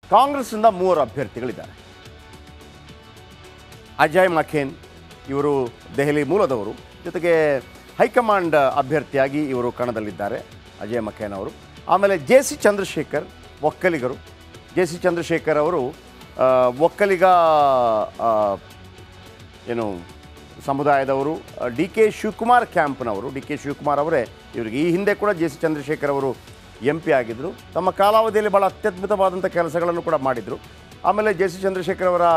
ಕಾಂಗ್ರೆಸ್ಸಿಂದ ಮೂವರು ಅಭ್ಯರ್ಥಿಗಳಿದ್ದಾರೆ ಅಜಯ್ ಮಖೇನ್ ಇವರು ದೆಹಲಿ ಮೂಲದವರು ಜೊತೆಗೆ ಹೈಕಮಾಂಡ್ ಅಭ್ಯರ್ಥಿಯಾಗಿ ಇವರು ಕಣದಲ್ಲಿದ್ದಾರೆ ಅಜಯ್ ಮಖೇನ್ ಅವರು ಆಮೇಲೆ ಜೆ ಸಿ ಚಂದ್ರಶೇಖರ್ ಒಕ್ಕಲಿಗರು ಜೆ ಸಿ ಚಂದ್ರಶೇಖರ್ ಅವರು ಆ, ಒಕ್ಕಲಿಗ ಆ, ಏನು ಸಮುದಾಯದವರು ಡಿ ಕೆ ಶಿವಕುಮಾರ್ ಕ್ಯಾಂಪ್ನವರು ಡಿ ಕೆ ಶಿವಕುಮಾರ್ ಅವರೇ ಇವರಿಗೆ ಈ ಹಿಂದೆ ಕೂಡ ಜೆ ಸಿ ಚಂದ್ರಶೇಖರ್ ಅವರು ಎಂ ಪಿ ಆಗಿದ್ದರು ತಮ್ಮ ಕಾಲಾವಧಿಯಲ್ಲಿ ಭಾಳ ಅತ್ಯದ್ಭುತವಾದಂಥ ಕೆಲಸಗಳನ್ನು ಕೂಡ ಮಾಡಿದರು ಆಮೇಲೆ ಜೆ ಸಿ ಚಂದ್ರಶೇಖರ್ ಅವರ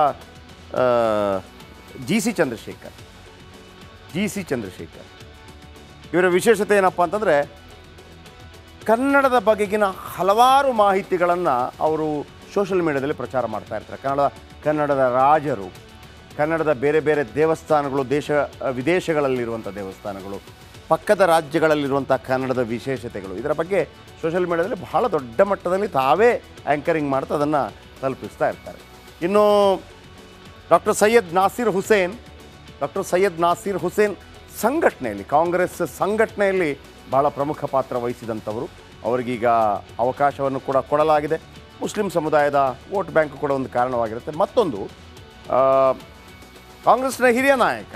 G C Chandrashekhar G C Chandrashekhar ಇವರ ವಿಶೇಷತೆ ಏನಪ್ಪ ಅಂತಂದರೆ ಕನ್ನಡದ ಬಗೆಗಿನ ಹಲವಾರು ಮಾಹಿತಿಗಳನ್ನು ಅವರು ಸೋಷಿಯಲ್ ಮೀಡಿಯಾದಲ್ಲಿ ಪ್ರಚಾರ ಮಾಡ್ತಾ ಇರ್ತಾರೆ ಕನ್ನಡ ಕನ್ನಡದ ರಾಜರು ಕನ್ನಡದ ಬೇರೆ ಬೇರೆ ದೇವಸ್ಥಾನಗಳು ದೇಶ ವಿದೇಶಗಳಲ್ಲಿರುವಂಥ ದೇವಸ್ಥಾನಗಳು ಪಕ್ಕದ ರಾಜ್ಯಗಳಲ್ಲಿರುವಂಥ ಕನ್ನಡದ ವಿಶೇಷತೆಗಳು ಇದರ ಬಗ್ಗೆ ಸೋಷಿಯಲ್ ಮೀಡಿಯಾದಲ್ಲಿ ಬಹಳ ದೊಡ್ಡ ಮಟ್ಟದಲ್ಲಿ ತಾವೇ ಆ್ಯಂಕರಿಂಗ್ ಮಾಡ್ತಾ ಅದನ್ನು ತಲುಪಿಸ್ತಾ ಇರ್ತಾರೆ ಇನ್ನು ಡಾಕ್ಟರ್ ಸೈಯದ್ ನಾಸೀರ್ ಹುಸೇನ್ ಡಾಕ್ಟರ್ ಸೈಯದ್ ನಾಸೀರ್ ಹುಸೇನ್ ಸಂಘಟನೆಯಲ್ಲಿ ಕಾಂಗ್ರೆಸ್ ಸಂಘಟನೆಯಲ್ಲಿ ಬಹಳ ಪ್ರಮುಖ ಪಾತ್ರ ವಹಿಸಿದಂಥವರು ಅವರಿಗೀಗ ಅವಕಾಶವನ್ನು ಕೂಡ ಕೊಡಲಾಗಿದೆ ಮುಸ್ಲಿಂ ಸಮುದಾಯದ ವೋಟ್ ಬ್ಯಾಂಕ್ ಕೂಡ ಒಂದು ಕಾರಣವಾಗಿರುತ್ತೆ ಮತ್ತೊಂದು ಆ, ಕಾಂಗ್ರೆಸ್ನ ಹಿರಿಯ ನಾಯಕ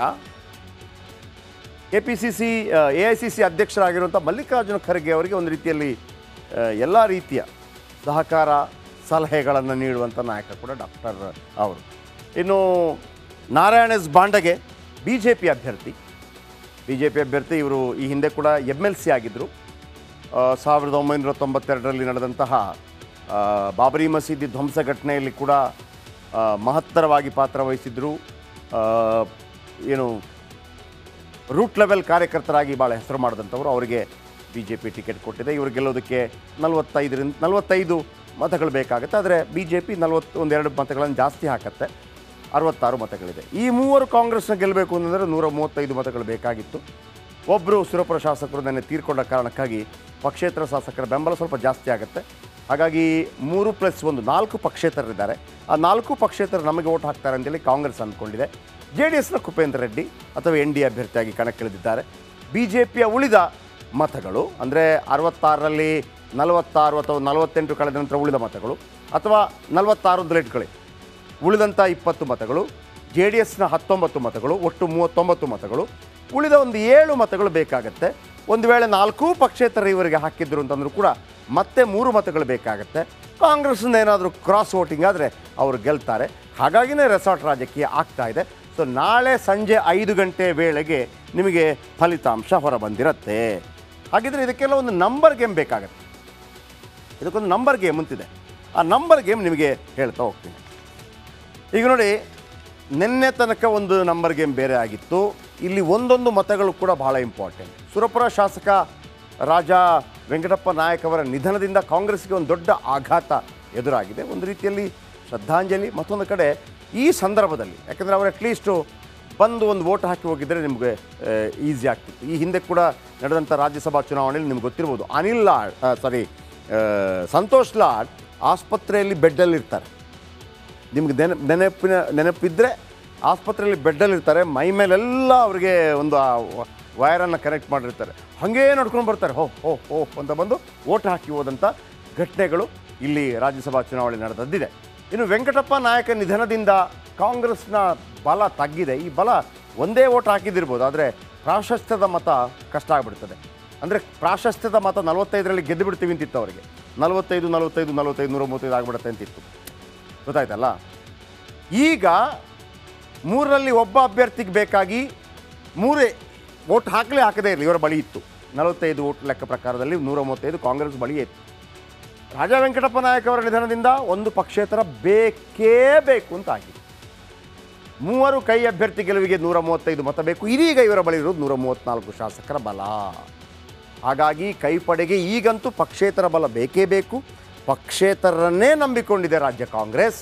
K P C C A I C C ಅಧ್ಯಕ್ಷರಾಗಿರುವಂಥ ಮಲ್ಲಿಕಾರ್ಜುನ ಖರ್ಗೆ ಅವರಿಗೆ ಒಂದು ರೀತಿಯಲ್ಲಿ ಎಲ್ಲ ರೀತಿಯ ಸಹಕಾರ ಸಲಹೆಗಳನ್ನು ನೀಡುವಂಥ ನಾಯಕ ಕೂಡ ಡಾಕ್ಟರ್ ಅವರು ಇನ್ನು Narayana S Bandage B J P ಅಭ್ಯರ್ಥಿ ಬಿ ಜೆ ಪಿ ಅಭ್ಯರ್ಥಿ ಇವರು ಈ ಹಿಂದೆ ಕೂಡ ಎಮ್ ಎಲ್ ಸಿ ಆಗಿದ್ದರು ಆ, ಸಾವಿರದ ಒಂಬೈನೂರ ತೊಂಬತ್ತೆರಡರಲ್ಲಿ ನಡೆದಂತಹ ಆ, ಬಾಬರಿ ಮಸೀದಿ ಧ್ವಂಸ ಘಟನೆಯಲ್ಲಿ ಕೂಡ ಆ, ಮಹತ್ತರವಾಗಿ ಪಾತ್ರ ವಹಿಸಿದ್ರು ಆ, ಏನು ರೂಟ್ ಲೆವೆಲ್ ಕಾರ್ಯಕರ್ತರಾಗಿ ಭಾಳ ಹೆಸರು ಮಾಡಿದಂಥವರು ಅವರಿಗೆ ಬಿ ಜೆ ಪಿ ಟಿಕೆಟ್ ಕೊಟ್ಟಿದೆ ಇವರು ಗೆಲ್ಲೋದಕ್ಕೆ ನಲವತ್ತೈದರಿಂದ ನಲವತ್ತೈದು ಮತಗಳು ಬೇಕಾಗುತ್ತೆ ಆದರೆ ಬಿ ಜೆ ಪಿ ನಲವತ್ತು ಒಂದೆರಡು ಮತಗಳನ್ನು ಜಾಸ್ತಿ ಹಾಕತ್ತೆ ಅರವತ್ತಾರು ಮತಗಳಿದೆ ಈ ಮೂವರು ಕಾಂಗ್ರೆಸ್ನ ಗೆಲ್ಲಬೇಕು ಅಂತಂದರೆ ನೂರ ಮೂವತ್ತೈದು ಮತಗಳು ಬೇಕಾಗಿತ್ತು ಒಬ್ಬರು ಸುರಪುರ ಶಾಸಕರು ನೆನ್ನೆ ತೀರ್ಕೊಂಡ ಕಾರಣಕ್ಕಾಗಿ ಪಕ್ಷೇತರ ಶಾಸಕರ ಬೆಂಬಲ ಸ್ವಲ್ಪ ಜಾಸ್ತಿ ಆಗುತ್ತೆ ಹಾಗಾಗಿ ಮೂರು ಪ್ಲಸ್ ಒಂದು ನಾಲ್ಕು ಪಕ್ಷೇತರರಿದ್ದಾರೆ ಆ ನಾಲ್ಕು ಪಕ್ಷೇತರರು ನಮಗೆ ಓಟ್ ಹಾಕ್ತಾರೆ ಅಂತೇಳಿ ಕಾಂಗ್ರೆಸ್ ಅಂದ್ಕೊಂಡಿದೆ ಜೆ ಡಿ ಎಸ್ನ ಕುಪೇಂದ್ರ ರೆಡ್ಡಿ ಅಥವಾ ಎನ್ ಡಿ ಅಭ್ಯರ್ಥಿಯಾಗಿ ಕಣಕ್ಕಿಳಿದಿದ್ದಾರೆ ಬಿ ಜೆ ಪಿಯ ಉಳಿದ ಮತಗಳು ಅಂದರೆ ಅರವತ್ತಾರರಲ್ಲಿ ನಲವತ್ತಾರು ಅಥವಾ ನಲವತ್ತೆಂಟು ಕಳೆದ ನಂತರ ಉಳಿದ ಮತಗಳು ಅಥವಾ ನಲವತ್ತಾರು ಇಟ್ಕೊಳ್ಳಿ ಉಳಿದಂಥ ಇಪ್ಪತ್ತು ಮತಗಳು ಜೆ ಡಿ ಎಸ್ನ ಹತ್ತೊಂಬತ್ತು ಮತಗಳು ಒಟ್ಟು ಮೂವತ್ತೊಂಬತ್ತು ಮತಗಳು ಉಳಿದ ಒಂದು ಏಳು ಮತಗಳು ಬೇಕಾಗತ್ತೆ ಒಂದು ವೇಳೆ ನಾಲ್ಕೂ ಪಕ್ಷೇತರ ಇವರಿಗೆ ಹಾಕಿದ್ರು ಅಂತಂದ್ರೂ ಕೂಡ ಮತ್ತೆ ಮೂರು ಮತಗಳು ಬೇಕಾಗತ್ತೆ ಕಾಂಗ್ರೆಸ್ನಿಂದ ಏನಾದರೂ ಕ್ರಾಸ್ ವೋಟಿಂಗ್ ಆದರೆ ಅವರು ಗೆಲ್ತಾರೆ ಹಾಗಾಗಿನೇ ರೆಸಾರ್ಟ್ ರಾಜಕೀಯ ಆಗ್ತಾ ಇದೆ ಸೊ ನಾಳೆ ಸಂಜೆ ಐದು ಗಂಟೆ ವೇಳೆಗೆ ನಿಮಗೆ ಫಲಿತಾಂಶ ಹೊರಬಂದಿರತ್ತೆ ಹಾಗಿದ್ರೆ ಇದಕ್ಕೆಲ್ಲ ಒಂದು ನಂಬರ್ ಗೇಮ್ ಬೇಕಾಗತ್ತೆ ಇದಕ್ಕೊಂದು ನಂಬರ್ ಗೇಮ್ ಅಂತಿದೆ ಆ ನಂಬರ್ ಗೇಮ್ ನಿಮಗೆ ಹೇಳ್ತಾ ಹೋಗ್ತೀನಿ ಈಗ ನೋಡಿ ನಿನ್ನೆ ತನಕ ಒಂದು ನಂಬರ್ ಗೇಮ್ ಬೇರೆ ಆಗಿತ್ತು ಇಲ್ಲಿ ಒಂದೊಂದು ಮತಗಳು ಕೂಡ ಬಹಳ ಇಂಪಾರ್ಟೆಂಟ್ ಸುರಪುರ ಶಾಸಕ ರಾಜ ವೆಂಕಟಪ್ಪ ನಾಯಕ್ ಅವರ ನಿಧನದಿಂದ ಕಾಂಗ್ರೆಸ್ಗೆ ಒಂದು ದೊಡ್ಡ ಆಘಾತ ಎದುರಾಗಿದೆ ಒಂದು ರೀತಿಯಲ್ಲಿ ಶ್ರದ್ಧಾಂಜಲಿ ಮತ್ತೊಂದು ಕಡೆ ಈ ಸಂದರ್ಭದಲ್ಲಿ ಯಾಕಂದರೆ ಅವರು ಅಟ್ಲೀಸ್ಟು ಬಂದು ಒಂದು ವೋಟ್ ಹಾಕಿ ಹೋಗಿದ್ದರೆ ನಿಮಗೆ ಈಸಿ ಆಗ್ತಿತ್ತು ಈ ಹಿಂದೆ ಕೂಡ ನಡೆದಂಥ ರಾಜ್ಯಸಭಾ ಚುನಾವಣೆಯಲ್ಲಿ ನಿಮ್ಗೆ ಗೊತ್ತಿರ್ಬೋದು ಅನಿಲ್ ಲಾಡ್ ಸಾರಿ ಸಂತೋಷ್ ಲಾಡ್ ಆಸ್ಪತ್ರೆಯಲ್ಲಿ ಬೆಡ್ಡಲ್ಲಿರ್ತಾರೆ ನಿಮ್ಗೆ ನೆನ ನೆನಪಿನ ನೆನಪಿದ್ದರೆ ಆಸ್ಪತ್ರೆಯಲ್ಲಿ ಬೆಡ್ಡಲ್ಲಿರ್ತಾರೆ ಮೈ ಮೇಲೆಲ್ಲ ಅವರಿಗೆ ಒಂದು ವೈರನ್ನು ಕನೆಕ್ಟ್ ಮಾಡಿರ್ತಾರೆ ಹಾಗೇ ನಡ್ಕೊಂಡು ಬರ್ತಾರೆ ಹೋ ಹೋ ಹೋ ಅಂತ ಬಂದು ಓಟ್ ಹಾಕಿ ಹೋದಂಥ ಘಟನೆಗಳು ಇಲ್ಲಿ ರಾಜ್ಯಸಭಾ ಚುನಾವಣೆ ನಡೆದದ್ದಿದೆ ಇನ್ನು ವೆಂಕಟಪ್ಪ ನಾಯಕ ನಿಧನದಿಂದ ಕಾಂಗ್ರೆಸ್ನ ಬಲ ತಗ್ಗಿದೆ ಈ ಬಲ ಒಂದೇ ಓಟ್ ಹಾಕಿದ್ದಿರ್ಬೋದು ಆದರೆ ಪ್ರಾಶಸ್ತ್ಯದ ಮತ ಕಷ್ಟ ಆಗಿಬಿಡ್ತದೆ ಅಂದರೆ ಪ್ರಾಶಸ್ತ್ಯದ ಮತ ನಲವತ್ತೈದರಲ್ಲಿ ಗೆದ್ದು ಬಿಡ್ತೀವಿ ಅಂತಿತ್ತು ಅವರಿಗೆ ನಲವತ್ತೈದು ನಲವತ್ತೈದು ನಲವತ್ತೈದು ನೂರ ಮೂವತ್ತೈದು ಆಗಿಬಿಡುತ್ತೆ ಅಂತಿತ್ತು ಗೊತ್ತಾಯ್ತಲ್ಲ ಈಗ ಮೂರರಲ್ಲಿ ಒಬ್ಬ ಅಭ್ಯರ್ಥಿಗೆ ಬೇಕಾಗಿ ಮೂರೇ ಓಟ್ ಹಾಕಲೇ ಹಾಕದೇ ಇರಲಿ ಇವರ ಬಳಿ ಇತ್ತು ನಲವತ್ತೈದು ಓಟ್ ಲೆಕ್ಕ ಪ್ರಕಾರದಲ್ಲಿ ನೂರ ಮೂವತ್ತೈದು ಕಾಂಗ್ರೆಸ್ ಬಳಿ ಇತ್ತು ರಾಜಾ ವೆಂಕಟಪ್ಪ ನಾಯಕ್ ಅವರ ನಿಧನದಿಂದ ಒಂದು ಪಕ್ಷೇತರ ಬೇಕೇ ಬೇಕು ಅಂತ ಆಗಿದೆ ಮೂವರು ಕೈ ಅಭ್ಯರ್ಥಿ ಗೆಲುವಿಗೆ ನೂರ ಮೂವತ್ತೈದು ಮತ ಬೇಕು ಇದೀಗ ಇವರ ಬಳಿ ಇರೋದು ನೂರ ಮೂವತ್ತ್ನಾಲ್ಕು ಶಾಸಕರ ಬಲ ಹಾಗಾಗಿ ಕೈಪಡೆಗೆ ಈಗಂತೂ ಪಕ್ಷೇತರ ಬಲ ಬೇಕೇ ಬೇಕು ಪಕ್ಷೇತರನ್ನೇ ನಂಬಿಕೊಂಡಿದೆ ರಾಜ್ಯ ಕಾಂಗ್ರೆಸ್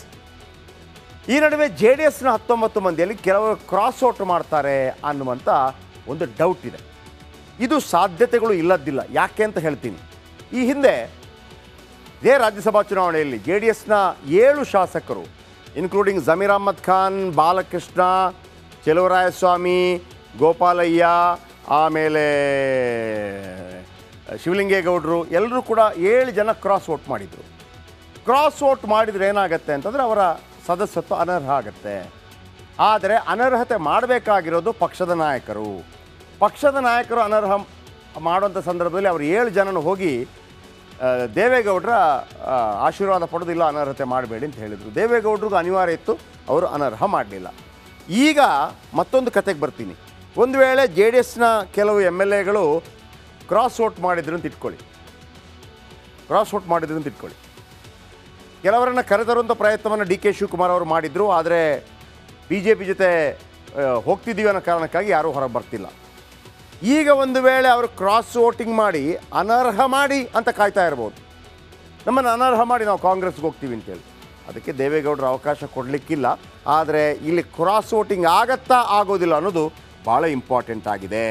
ಈ ನಡುವೆ ಜೆ ಡಿ ಎಸ್ನ ಹತ್ತೊಂಬತ್ತು ಮಂದಿಯಲ್ಲಿ ಕೆಲವರು ಕ್ರಾಸ್ ಔಟ್ ಮಾಡ್ತಾರೆ ಅನ್ನುವಂಥ ಒಂದು ಡೌಟ್ ಇದೆ ಇದು ಸಾಧ್ಯತೆಗಳು ಇಲ್ಲದ್ದಿಲ್ಲ ಯಾಕೆ ಅಂತ ಹೇಳ್ತೀನಿ ಈ ಹಿಂದೆ ಇದೇ ರಾಜ್ಯಸಭಾ ಚುನಾವಣೆಯಲ್ಲಿ ಜೆ ಡಿ ಎಸ್ನ ಏಳು ಶಾಸಕರು ಇನ್ಕ್ಲೂಡಿಂಗ್ ಜಮೀರ್ ಅಹ್ಮದ್ ಖಾನ್ ಬಾಲಕೃಷ್ಣ ಚೆಲುವರಾಯಸ್ವಾಮಿ ಗೋಪಾಲಯ್ಯ ಆಮೇಲೆ ಶಿವಲಿಂಗೇಗೌಡರು ಎಲ್ಲರೂ ಕೂಡ ಏಳು ಜನ ಕ್ರಾಸ್ ವೋಟ್ ಮಾಡಿದರು ಕ್ರಾಸ್ ವೋಟ್ ಮಾಡಿದರೆ ಏನಾಗುತ್ತೆ ಅಂತಂದರೆ ಅವರ ಸದಸ್ಯತ್ವ ಅನರ್ಹ ಆಗುತ್ತೆ ಆದರೆ ಅನರ್ಹತೆ ಮಾಡಬೇಕಾಗಿರೋದು ಪಕ್ಷದ ನಾಯಕರು ಪಕ್ಷದ ನಾಯಕರು ಅನರ್ಹ ಮಾಡುವಂಥ ಸಂದರ್ಭದಲ್ಲಿ ಅವರು ಏಳು ಜನನು ಹೋಗಿ ಆ, ದೇವೇಗೌಡರ ಆ, ಆಶೀರ್ವಾದ ಪಡೆದು ಇಲ್ಲ ಅನರ್ಹತೆ ಮಾಡಬೇಡಿ ಅಂತ ಹೇಳಿದರು ದೇವೇಗೌಡರಿಗೂ ಅನಿವಾರ್ಯ ಇತ್ತು ಅವರು ಅನರ್ಹ ಮಾಡಲಿಲ್ಲ ಈಗ ಮತ್ತೊಂದು ಕತೆಗೆ ಬರ್ತೀನಿ ಒಂದು ವೇಳೆ ಜೆ ಡಿ ಎಸ್ನ ಕೆಲವು ಎಮ್ ಎಲ್ ಎಗಳು ಕ್ರಾಸ್ ವೋಟ್ ಮಾಡಿದ್ರು ಅಂತ ಇಟ್ಕೊಳ್ಳಿ ಕ್ರಾಸ್ ವೋಟ್ ಮಾಡಿದ್ರು ಅಂತ ಇಟ್ಕೊಳ್ಳಿ ಕೆಲವರನ್ನು ಕರೆತರುವಂಥ ಪ್ರಯತ್ನವನ್ನು ಡಿ ಕೆ ಶಿವಕುಮಾರ್ ಅವರು ಮಾಡಿದರು ಆದರೆ ಬಿ ಜೆ ಪಿ ಜೊತೆ ಆ, ಹೋಗ್ತಿದ್ದೀವಿ ಅನ್ನೋ ಕಾರಣಕ್ಕಾಗಿ ಯಾರೂ ಹೊರಗೆ ಬರ್ತಿಲ್ಲ ಈಗ ಒಂದು ವೇಳೆ ಅವರು ಕ್ರಾಸ್ ವೋಟಿಂಗ್ ಮಾಡಿ ಅನರ್ಹ ಮಾಡಿ ಅಂತ ಕಾಯ್ತಾ ಇರ್ಬೋದು ನಮ್ಮನ್ನು ಅನರ್ಹ ಮಾಡಿ ನಾವು ಕಾಂಗ್ರೆಸ್ಗೆ ಹೋಗ್ತೀವಿ ಅಂತೇಳಿ ಅದಕ್ಕೆ ದೇವೇಗೌಡರು ಅವಕಾಶ ಕೊಡಲಿಕ್ಕಿಲ್ಲ ಆದರೆ ಇಲ್ಲಿ ಕ್ರಾಸ್ ವೋಟಿಂಗ್ ಆಗತ್ತಾ ಆಗೋದಿಲ್ಲ ಅನ್ನೋದು ಭಾಳ ಇಂಪಾರ್ಟೆಂಟ್ ಆಗಿದೆ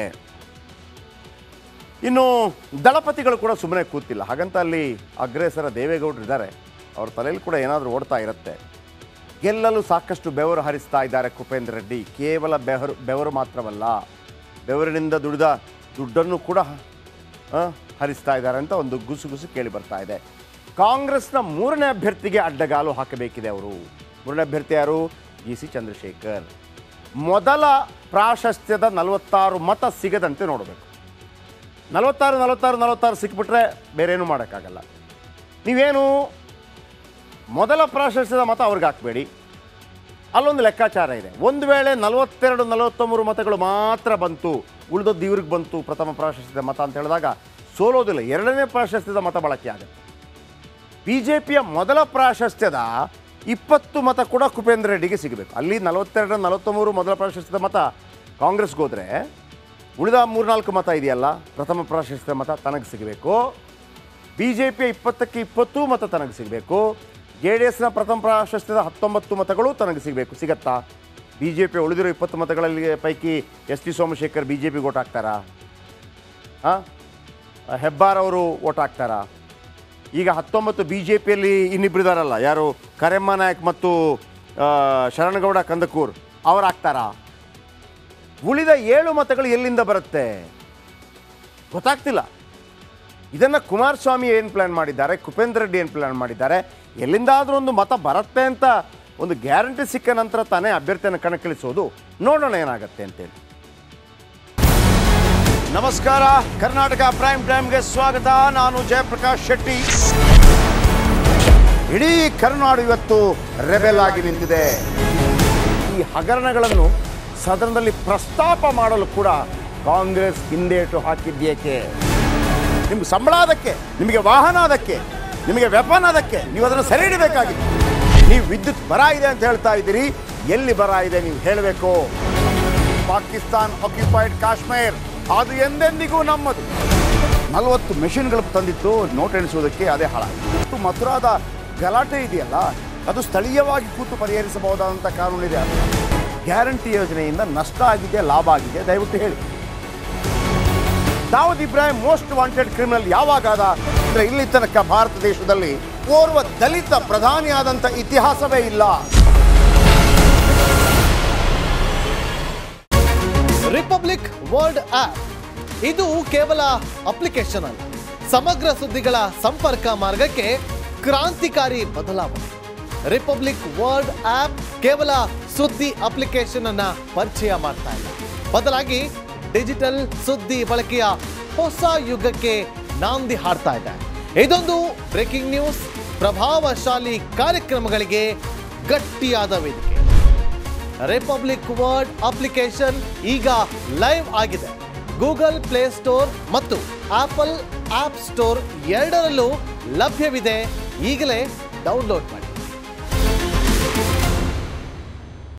ಇನ್ನು ದಳಪತಿಗಳು ಕೂಡ ಸುಮ್ಮನೆ ಕೂತಿಲ್ಲ ಹಾಗಂತ ಅಲ್ಲಿ ಅಗ್ರೇಸರ ದೇವೇಗೌಡರು ಇದ್ದಾರೆ ಅವ್ರ ತಲೆಯಲ್ಲಿ ಕೂಡ ಏನಾದರೂ ಓಡ್ತಾ ಇರುತ್ತೆ ಗೆಲ್ಲಲು ಸಾಕಷ್ಟು ಬೆವರು ಹರಿಸ್ತಾ ಇದ್ದಾರೆ ಕುಪೇಂದ್ರ ರೆಡ್ಡಿ ಕೇವಲ ಬೆವರು ಬೆವರು ಮಾತ್ರವಲ್ಲ ಬೆವರಿನಿಂದ ದುಡಿದ ದುಡ್ಡನ್ನು ಕೂಡ ಆ, ಹರಿಸ್ತಾ ಇದ್ದಾರೆ ಅಂತ ಒಂದು ಗುಸುಗುಸು ಕೇಳಿ ಬರ್ತಾ ಇದೆ ಕಾಂಗ್ರೆಸ್ನ ಮೂರನೇ ಅಭ್ಯರ್ಥಿಗೆ ಅಡ್ಡಗಾಲು ಹಾಕಬೇಕಿದೆ ಅವರು ಮೂರನೇ ಅಭ್ಯರ್ಥಿ ಯಾರು ಜಿ ಸಿ ಚಂದ್ರಶೇಖರ್ ಮೊದಲ ಪ್ರಾಶಸ್ತ್ಯದ ನಲವತ್ತಾರು ಮತ ಸಿಗದಂತೆ ನೋಡಬೇಕು ನಲವತ್ತಾರು ನಲವತ್ತಾರು ನಲವತ್ತಾರು ಸಿಕ್ಬಿಟ್ರೆ ಬೇರೇನೂ ಮಾಡೋಕ್ಕಾಗಲ್ಲ ನೀವೇನು ಮೊದಲ ಪ್ರಾಶಸ್ತ್ಯದ ಮತ ಅವ್ರಿಗೆ ಹಾಕಬೇಡಿ ಅಲ್ಲೊಂದು ಲೆಕ್ಕಾಚಾರ ಇದೆ ಒಂದು ವೇಳೆ ನಲವತ್ತೆರಡು ನಲವತ್ತೊಂಬರು ಮತಗಳು ಮಾತ್ರ ಬಂತು ಉಳಿದದ್ದು ಇವ್ರಿಗೆ ಬಂತು ಪ್ರಥಮ ಪ್ರಾಶಸ್ತ್ಯದ ಮತ ಅಂತ ಹೇಳಿದಾಗ ಸೋಲೋದಿಲ್ಲ ಎರಡನೇ ಪ್ರಾಶಸ್ತ್ಯದ ಮತ ಬಳಕೆ ಆಗುತ್ತೆ ಬಿ ಜೆ ಪಿಯ ಮೊದಲ ಪ್ರಾಶಸ್ತ್ಯದ ಇಪ್ಪತ್ತು ಮತ ಕೂಡ ಕುಪೇಂದ್ರ ರೆಡ್ಡಿಗೆ ಸಿಗಬೇಕು ಅಲ್ಲಿ ನಲವತ್ತೆರಡು ನಲವತ್ತೊಂಬರು ಮೊದಲ ಪ್ರಾಶಸ್ತ್ಯದ ಮತ ಕಾಂಗ್ರೆಸ್ಗೆ ಹೋದರೆ ಉಳಿದ ಮೂರ್ನಾಲ್ಕು ಮತ ಇದೆಯಲ್ಲ ಪ್ರಥಮ ಪ್ರಾಶಸ್ತ್ಯ ಮತ ತನಗೆ ಸಿಗಬೇಕು ಬಿ ಜೆ ಪಿಯ ಇಪ್ಪತ್ತಕ್ಕೆ ಇಪ್ಪತ್ತು ಮತ ತನಗೆ ಸಿಗಬೇಕು ಜೆ ಡಿ ಎಸ್ನ ಪ್ರಥಮ ಪ್ರಾಶಸ್ತ್ಯದ ಹತ್ತೊಂಬತ್ತು ಮತಗಳು ತನಗೆ ಸಿಗಬೇಕು ಸಿಗತ್ತಾ ಬಿ ಜೆ ಪಿ ಉಳಿದಿರೋ ಇಪ್ಪತ್ತು ಮತಗಳಲ್ಲಿ ಪೈಕಿ S T Somashekar B J ಪಿಗೆ ಓಟ್ ಹಾಕ್ತಾರಾ ಹಾಂ ಹೆಬ್ಬಾರ್ ಅವರು ಓಟ್ ಹಾಕ್ತಾರಾ ಈಗ ಹತ್ತೊಂಬತ್ತು ಬಿ ಜೆ ಪಿಯಲ್ಲಿ ಇನ್ನಿಬ್ರು ಇದಾರಲ್ಲ ಯಾರು ಕರೆಮ್ಮ ನಾಯಕ್ ಮತ್ತು ಆ, ಶರಣಗೌಡ ಕಂದಕೂರ್ ಅವ್ರು ಹಾಕ್ತಾರಾ ಉಳಿದ ಏಳು ಮತಗಳು ಎಲ್ಲಿಂದ ಬರುತ್ತೆ ಗೊತ್ತಾಗ್ತಿಲ್ಲ ಇದನ್ನು ಕುಮಾರಸ್ವಾಮಿ ಏನು ಪ್ಲ್ಯಾನ್ ಮಾಡಿದ್ದಾರೆ ಕುಪೇಂದ್ರ ರೆಡ್ಡಿ ಏನು ಪ್ಲ್ಯಾನ್ ಮಾಡಿದ್ದಾರೆ ಎಲ್ಲಿಂದಾದರೂ ಒಂದು ಮತ ಬರುತ್ತೆ ಅಂತ ಒಂದು ಗ್ಯಾರಂಟಿ ಸಿಕ್ಕ ನಂತರ ತಾನೇ ಅಭ್ಯರ್ಥಿಯನ್ನು ಕಣಕ್ಕಿಳಿಸೋದು ನೋಡೋಣ ಏನಾಗುತ್ತೆ ಅಂತೇಳಿ ನಮಸ್ಕಾರ ಕರ್ನಾಟಕ ಪ್ರೈಮ್ ಟೈಮ್ಗೆ ಸ್ವಾಗತ ನಾನು ಜಯಪ್ರಕಾಶ್ ಶೆಟ್ಟಿ ಇಡೀ ಕರುನಾಡು ಇವತ್ತು ರೆಬೆಲ್ ಆಗಿ ನಿಂತಿದೆ ಈ ಹಗರಣಗಳನ್ನು ಸದನದಲ್ಲಿ ಪ್ರಸ್ತಾಪ ಮಾಡಲು ಕೂಡ ಕಾಂಗ್ರೆಸ್ ಹಿಂದೇಟು ಹಾಕಿದ್ದೇಕೆ ನಿಮ್ಗೆ ಸಂಬಳ ಅದಕ್ಕೆ ನಿಮಗೆ ವಾಹನ ಅದಕ್ಕೆ ನಿಮಗೆ ವೆಪನ್ ಅದಕ್ಕೆ ನೀವು ಅದನ್ನು ಸೆರೆ ಹಿಡಿಬೇಕಾಗಿತ್ತು ನೀವು ವಿದ್ಯುತ್ ಬರ ಇದೆ ಅಂತ ಹೇಳ್ತಾ ಇದ್ದೀರಿ ಎಲ್ಲಿ ಬರ ಇದೆ ನೀವು ಹೇಳಬೇಕು ಪಾಕಿಸ್ತಾನ್ ಆಕ್ಯುಪೈಡ್ ಕಾಶ್ಮೀರ್ ಅದು ಎಂದೆಂದಿಗೂ ನಮ್ಮದು ನಲವತ್ತು ಮೆಷಿನ್ಗಳು ತಂದಿತ್ತು ನೋಟ್ ಎಣಿಸುವುದಕ್ಕೆ ಅದೇ ಹಾಳಾಗಿದೆ ಮಥುರಾದ ಗಲಾಟೆ ಇದೆಯಲ್ಲ ಅದು ಸ್ಥಳೀಯವಾಗಿ ಕೂತು ಪರಿಹರಿಸಬಹುದಾದಂಥ ಕಾನೂನಿದೆ ಗ್ಯಾರಂಟಿ ಯೋಜನೆಯಿಂದ ನಷ್ಟ ಆಗಿದೆ ಲಾಭ ಆಗಿದೆ ದಯವಿಟ್ಟು ಹೇಳಿ Dawood Ibrahim most wanted criminal ಯಾವಾಗಾದ ಅಂದ್ರೆ ಇಲ್ಲಿ ತನಕ ಭಾರತ ದೇಶದಲ್ಲಿ ಓರ್ವ ದಲಿತ ಪ್ರಧಾನಿಯಾದಂಥ ಇತಿಹಾಸವೇ ಇಲ್ಲ ರಿಪಬ್ಲಿಕ್ ವರ್ಲ್ಡ್ ಆಪ್ ಇದು ಕೇವಲ ಅಪ್ಲಿಕೇಶನ್ ಅಲ್ಲ ಸಮಗ್ರ ಸುದ್ದಿಗಳ ಸಂಪರ್ಕ ಮಾರ್ಗಕ್ಕೆ ಕ್ರಾಂತಿಕಾರಿ ಬದಲಾವಣೆ ರಿಪಬ್ಲಿಕ್ ವರ್ಲ್ಡ್ ಆಪ್ ಕೇವಲ ಸುದ್ದಿ ಅಪ್ಲಿಕೇಶನ್ ಅನ್ನ ಪರಿಚಯ ಮಾಡ್ತಾ ಇಲ್ಲ ಬದಲಾಗಿ ಡಿಜಿಟಲ್ ಸುದ್ದಿ ಬಳಕೆಯ ಹೊಸ ಯುಗಕ್ಕೆ ನಾಂದಿ ಹಾಡ್ತಾ ಇದೆ ಇದೊಂದು ಬ್ರೇಕಿಂಗ್ ನ್ಯೂಸ್ ಪ್ರಭಾವಶಾಲಿ ಕಾರ್ಯಕ್ರಮಗಳಿಗೆ ಗಟ್ಟಿಯಾದ ವೇದಿಕೆ ರಿಪಬ್ಲಿಕ್ ವರ್ಡ್ ಅಪ್ಲಿಕೇಶನ್ ಈಗ ಲೈವ್ ಆಗಿದೆ ಗೂಗಲ್ ಪ್ಲೇ ಸ್ಟೋರ್ ಮತ್ತು ಆಪಲ್ ಆಪ್ ಸ್ಟೋರ್ ಎರಡರಲ್ಲೂ ಲಭ್ಯವಿದೆ ಈಗಲೇ ಡೌನ್ಲೋಡ್ ಮಾಡಿ